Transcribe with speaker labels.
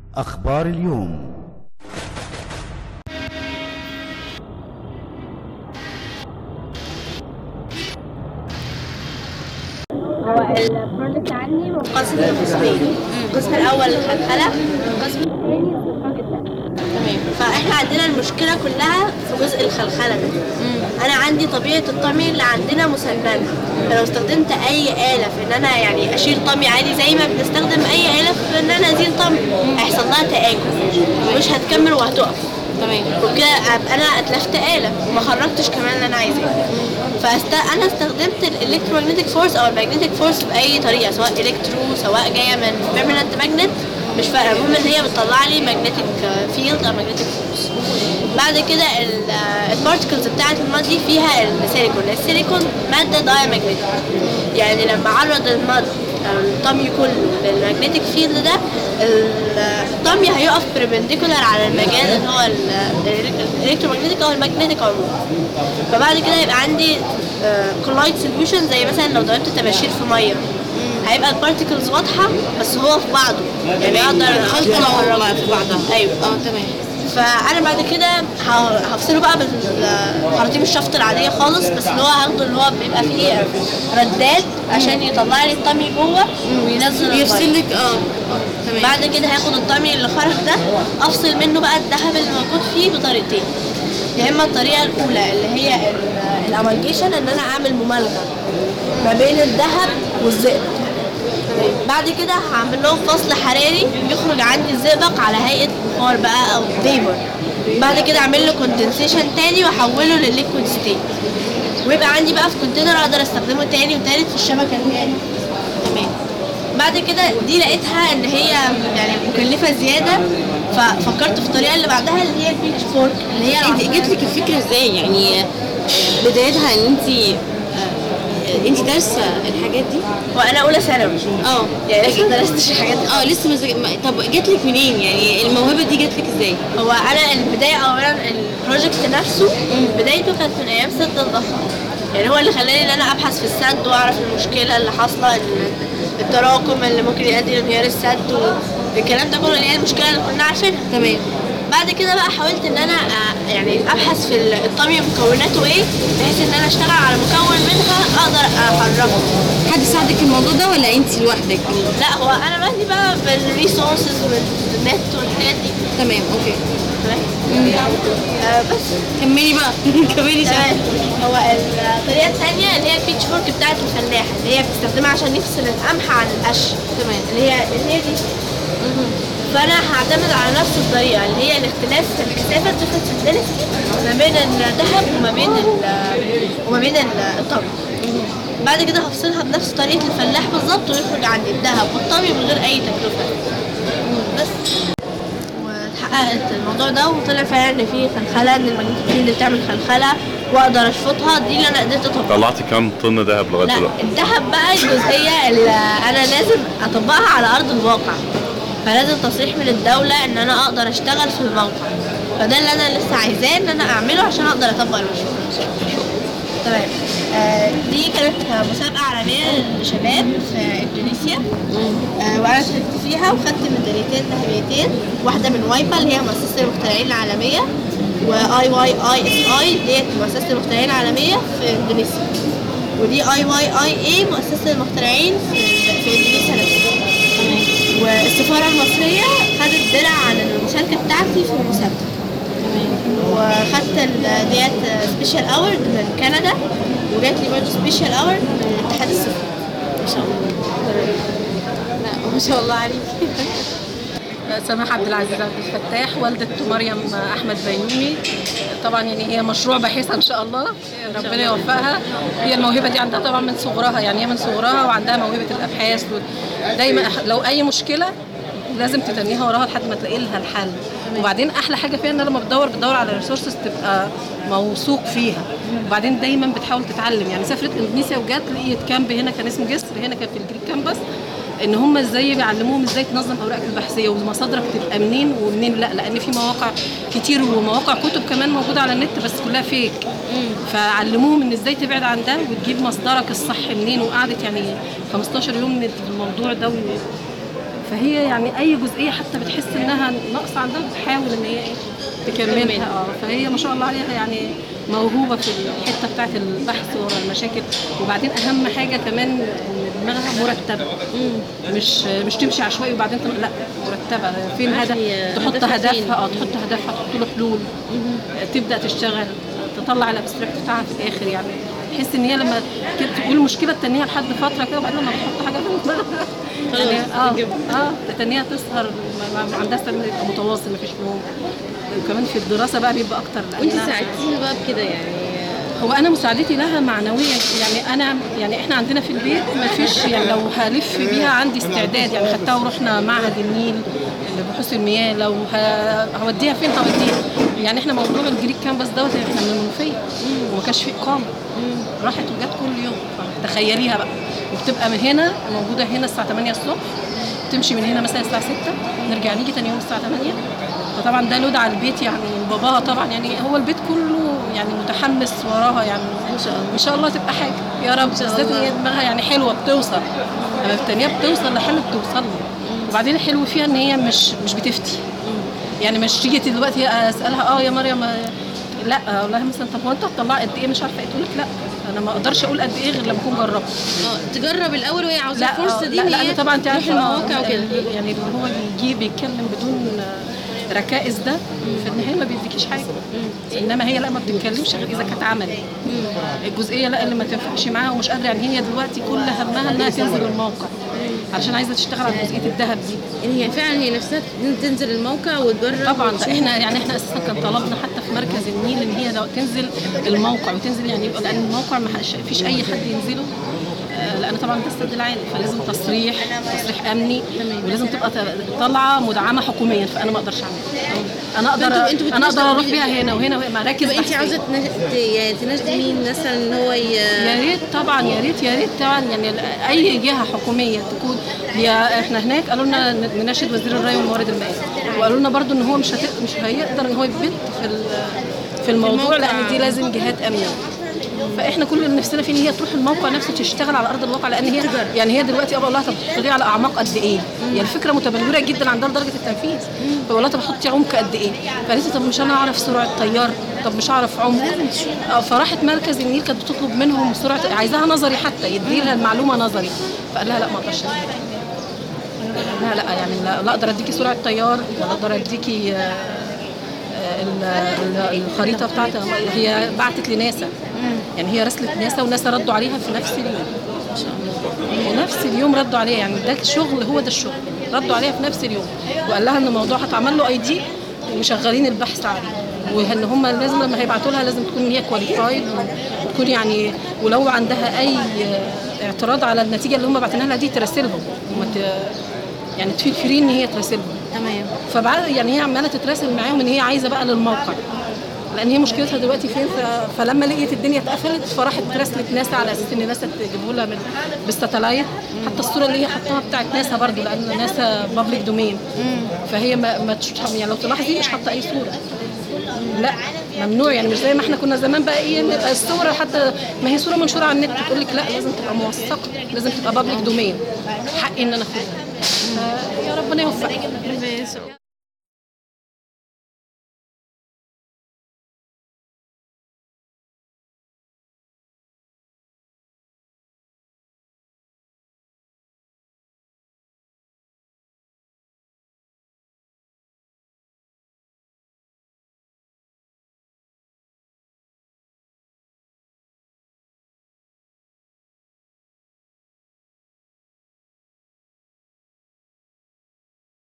Speaker 1: أخبار اليوم
Speaker 2: هو البروجكت عندي منقسم لقسمين القسم الاول الخلخله والقسم الثاني استخراج الدم
Speaker 3: تمام
Speaker 2: فاحنا عندنا المشكله كلها في جزء الخلخله ده انا عندي طبيعه الطمي اللي عندنا مسننه فلو استخدمت اي اله في ان انا يعني اشيل طمي عادي زي ما بنستخدم اي اله في ان انا ازيل طمي هيحصل لها تاكل مش هتكمل وهتقف
Speaker 3: تمام
Speaker 2: وكده ابقى انا اتلفت آلة وما خرجتش كمان اللي انا عايزاه فانا استخدمت الالكترومagnetic فورس او المagnetic فورس باي طريقه سواء الكترو سواء جايه من بيرمننت ماجنت مش فارقه المهم ان هي بتطلع لي magnetic فيلد او magnetic فورس بعد كده البارتكلز بتاعت الماد دي فيها السيليكون السيليكون ماده دايمagnetic يعني لما اعرض الماد الطمي كله للمagnetic فيلد ده الطمي هيقف بربنديكولار على المجال اللي هو الالكترومagnetic او المagnetic عموما فبعد كده يبقى عندي كولايد سوليوشن زي مثلا لو ضربت طباشير في ميه هيبقى البارتكلز واضحه بس هو في بعضه يعني اقدر
Speaker 3: خلطة
Speaker 2: أفرغه.
Speaker 3: في بعضها
Speaker 2: ايوه
Speaker 3: اه تمام
Speaker 2: فانا بعد كده ه- هفصله بقى بالخراطيم الشفط العاديه خالص بس اللي هو هاخده اللي هو بيبقى فيه ردات عشان يطلع لي الطمي جوه وينزل المية.
Speaker 3: يفصل لك اه تمام
Speaker 2: بعد كده هاخد الطمي اللي خرج ده افصل منه بقى الذهب اللي موجود فيه بطريقتين يا اما الطريقه الاولى اللي هي الامالجيشن ان انا اعمل ممالغه ما بين الذهب والزئبق بعد كده هعمل لهم فصل حراري يخرج عندي الزئبق على هيئه بخار بقى او فيبر بعد كده اعمل له كوندنسيشن تاني واحوله للليكويد ستيت ويبقى عندي بقى في كونتينر اقدر استخدمه تاني وتالت في الشبكه التاني تمام بعد كده دي لقيتها ان هي يعني مكلفه زياده ففكرت في الطريقه اللي بعدها اللي هي البيتش فورك اللي هي
Speaker 3: انت جات لك الفكره ازاي يعني بدايتها ان انت انت دارسه الحاجات دي
Speaker 2: وانا اولى ثانوي
Speaker 3: اه
Speaker 2: يعني لسه ما درستش الحاجات دي
Speaker 3: اه لسه مزج... ما- طب جات لك منين يعني الموهبه دي جات لك ازاي
Speaker 2: هو انا البدايه اولا البروجكت نفسه بدايته كانت من ايام سد الظهر يعني هو اللي خلاني ان انا ابحث في السد واعرف المشكله اللي حاصله ال- التراكم اللي ممكن يؤدي لانهيار السد والكلام ده كله اللي هي المشكله اللي كنا عارفينها
Speaker 3: تمام
Speaker 2: بعد كده بقى حاولت ان انا آه، يعني ابحث في ال- الطمي مكوناته ايه بحيث ان انا اشتغل على مكون منها اقدر احركه
Speaker 3: حد ساعدك في الموضوع ده ولا انت لوحدك
Speaker 2: لا هو انا لوحدي بقى بالريسورسز والنت والحاجات دي
Speaker 3: تمام اوكي
Speaker 2: تمام آه بس
Speaker 3: كملي بقى كملي
Speaker 2: تمام
Speaker 3: شغل
Speaker 2: هو الطريقه الثانيه اللي هي البيتش فورك بتاعت الفلاح اللي هي بتستخدمها عشان يفصل القمح عن القش
Speaker 3: تمام
Speaker 2: اللي هي اللي هي دي فانا هعتمد على نفس الطريقه اللي هي الاختلاف في الكثافه difference في الدنسيتي ما بين الذهب وما بين ال- وما بين ال- الطمي بعد كده هفصلها بنفس طريقه الفلاح بالظبط ويخرج عندي الذهب والطمي من غير اي تكلفه بس واتحققت الموضوع ده وطلع فعلا ان في خلخله ان الماجنتيك اللي بتعمل خلخله واقدر اشفطها دي اللي انا قدرت اطبقها
Speaker 4: طلعتي كام طن دهب لغايه
Speaker 2: لا
Speaker 4: دلوقتي؟
Speaker 2: الذهب بقى الجزئيه اللي انا لازم اطبقها على ارض الواقع فلازم تصريح من الدوله ان انا اقدر اشتغل في الموقع فده اللي انا لسه عايزاه ان انا اعمله عشان اقدر اطبق المشروع تمام آه دي كانت مسابقة عالمية للشباب في اندونيسيا آه وانا شاركت فيها وخدت ميداليتين ذهبيتين واحدة من وايبا اللي هي مؤسسة المخترعين العالمية واي واي اي اس اي ديت مؤسسة المخترعين العالمية في اندونيسيا ودي اي واي اي اي مؤسسة المخترعين في, في اندونيسيا نفسها والسفارة المصرية خدت درع عن المشاركة بتاعتي في المسابقة وخدت ال- ديت سبيشال اورد من كندا وجات لي برضه سبيشال اورد من الاتحاد السفلي ما شاء الله
Speaker 3: لا ما شاء الله عليكي
Speaker 5: سماح عبد العزيز عبد الفتاح والدة مريم أحمد بيومي طبعا يعني هي مشروع باحثة إن شاء الله ربنا يوفقها هي الموهبة دي عندها طبعا من صغرها يعني هي من صغرها وعندها موهبة الأبحاث دايما لو أي مشكلة لازم تتنيها وراها لحد ما تلاقي لها الحل وبعدين احلى حاجه فيها ان لما بتدور بتدور على ريسورسز تبقى موثوق فيها وبعدين دايما بتحاول تتعلم يعني سافرت اندونيسيا وجات لقيت كامب هنا كان اسمه جسر هنا كان في الجريك كامبس ان هم ازاي بيعلموهم ازاي تنظم اوراقك البحثيه ومصادرك تبقى منين ومنين لا لان في مواقع كتير ومواقع كتب كمان موجوده على النت بس كلها فيك فعلموهم ان ازاي تبعد عن ده وتجيب مصدرك الصح منين وقعدت يعني 15 يوم من الموضوع ده و- فهي يعني اي جزئيه حتى بتحس انها ناقصه عندها بتحاول ان هي إيه تكملها اه فهي ما شاء الله عليها يعني موهوبه في الحته بتاعت البحث ورا المشاكل وبعدين اهم حاجه كمان ان دماغها مرتبه مش مش تمشي عشوائي وبعدين تم... لا مرتبه فين هدف
Speaker 3: عارفة
Speaker 5: تحط
Speaker 3: هدفها فين.
Speaker 5: هدفها اه تحط هدفها تحط له حلول تبدا تشتغل تطلع الابستراكت بتاعها في الاخر يعني تحس ان هي لما كده تقول المشكله تتنيها لحد فتره كده وبعدين لما تحط حاجه في دماغها
Speaker 3: خلاص،
Speaker 5: يعني اه
Speaker 3: تجيب.
Speaker 5: اه تتنيها تسهر ما- ما- عندها استعداد يبقى متواصل مفيش نوم وكمان في الدراسه بقى بيبقى اكتر
Speaker 3: وانت
Speaker 5: لأنها-
Speaker 3: ساعدتيها بقى بكده يعني
Speaker 5: هو انا مساعدتي لها معنويا يعني انا يعني احنا عندنا في البيت ما فيش يعني لو هلف بيها عندي استعداد يعني خدتها ورحنا معهد النيل لبحوث المياه لو ه- هوديها فين هوديها يعني احنا موضوع الجريك كامبس دوت احنا من المنوفيه وما كانش في اقامه راحت وجت كل يوم تخيليها بقى وبتبقى من هنا موجوده هنا الساعه 8 الصبح تمشي من هنا مثلا الساعه 6 نرجع نيجي تاني يوم الساعه 8 فطبعا ده لود على البيت يعني باباها طبعا يعني هو البيت كله يعني متحمس وراها يعني
Speaker 3: ما شاء الله
Speaker 5: ان شاء الله تبقى حاجه يا رب بالذات ان هي دماغها يعني حلوه بتوصل لما التانية بتوصل لحلو بتوصل له وبعدين الحلو فيها ان هي مش مش بتفتي يعني مش تيجي دلوقتي اسالها اه يا مريم آه، لا اقول لها مثلا طب هو انت هتطلعي قد ايه مش عارفه ايه تقول لك لا انا ما اقدرش اقول قد ايه غير لما اكون جربت
Speaker 3: اه تجرب الاول وهي عاوزه
Speaker 5: لا
Speaker 3: الفرصه
Speaker 5: آه،
Speaker 3: دي
Speaker 5: لا,
Speaker 3: ان
Speaker 5: لا
Speaker 3: هي
Speaker 5: أنا طبعا انت
Speaker 3: تروح
Speaker 5: عارفه
Speaker 3: المواقع وكده
Speaker 5: ال- يعني اللي هو بيجي بيتكلم بدون آه، ركائز ده في النهايه ما بيديكيش حاجه انما هي لا ما بتتكلمش غير اذا كانت عملي الجزئيه لا اللي ما تنفعش معاها ومش قادره يعني هي دلوقتي كل همها انها تنزل الموقع علشان عايزه تشتغل على جزئيه الذهب دي
Speaker 3: يعني هي فعلا هي نفسها تنزل الموقع وتجرب
Speaker 5: طبعا
Speaker 3: وتشوف.
Speaker 5: احنا يعني احنا اساسا كان طلبنا حتى في مركز النيل ان هي لو تنزل الموقع وتنزل يعني يبقى لان الموقع ما حدش- فيش اي حد ينزله آه، لان طبعا ده السد العالي فلازم تصريح تصريح امني ولازم تبقى ت- طالعه مدعمه حكوميا فانا ما اقدرش اعملها انا اقدر
Speaker 3: فأنتوا- أنتوا
Speaker 5: انا اقدر
Speaker 3: بتناشدوا
Speaker 5: اروح
Speaker 3: مين؟
Speaker 5: بيها هنا وهنا وهنا مراكز
Speaker 3: طب انت
Speaker 5: بحثية.
Speaker 3: عاوزه تناش- ت- يعني تناشدي مين مثلا ان هو ي...
Speaker 5: يا ريت طبعا يا ريت يا ريت طبعا يعني اي جهه حكوميه تكون هي احنا هناك قالوا لنا ن- نناشد وزير الري والموارد المائيه وقالوا لنا برضو ان هو مش هت... مش هيقدر ان هو يبت في ال- في الموضوع لان دي لازم جهات امنيه فاحنا كل اللي نفسنا فيه ان هي تروح الموقع نفسه تشتغل على ارض الواقع لان هي يعني هي دلوقتي ابقى لها طب تحطيه على اعماق قد ايه؟ يعني الفكره متبلوره جدا عندها لدرجه التنفيذ فبقول لها طب حطي عمق قد ايه؟ فقالت لي طب مش انا اعرف سرعه طيار طب مش اعرف عمق آه، فراحت مركز النيل كانت بتطلب منهم سرعه عايزاها نظري حتى يدي لها المعلومه نظري فقال لها لا ما اقدرش أديها. لا لا يعني لا, لا اقدر اديكي سرعه طيار ولا اقدر اديكي آه، آه، ال- ال- الخريطه بتاعتها هي بعتت لناسا يعني هي راسلت ناسا وناسا ردوا عليها في نفس اليوم في نفس اليوم ردوا عليها يعني ده الشغل هو ده الشغل ردوا عليها في نفس اليوم وقال لها ان الموضوع هتعمل له اي دي وشغالين البحث عليه وان هم لازم لما هيبعتوا لها لازم تكون هي كواليفايد وتكون يعني ولو عندها اي اعتراض على النتيجه اللي هم باعتينها لها دي تراسلهم وما ت- يعني تفيل فري ان هي تراسلهم
Speaker 3: تمام
Speaker 5: فبعد يعني هي عماله تتراسل معاهم ان هي عايزه بقى للموقع لان هي مشكلتها دلوقتي فين ف... فلما لقيت الدنيا اتقفلت فراحت تراسلت ناسا على اساس ان ناسا تجيبوا لها من بالستلايت حتى الصوره اللي هي حطاها بتاعت ناسا برضو لان ناسا بابليك دومين فهي ما, ما تش... يعني لو تلاحظي مش حاطه اي صوره لا ممنوع يعني مش زي ما احنا كنا زمان بقى ايه نبقى الصوره حتى ما هي صوره منشوره على النت تقول لك لا لازم تبقى موثقه لازم تبقى بابليك دومين حقي ان انا اخدها ف- يا ربنا يوفقك
Speaker 3: ماشي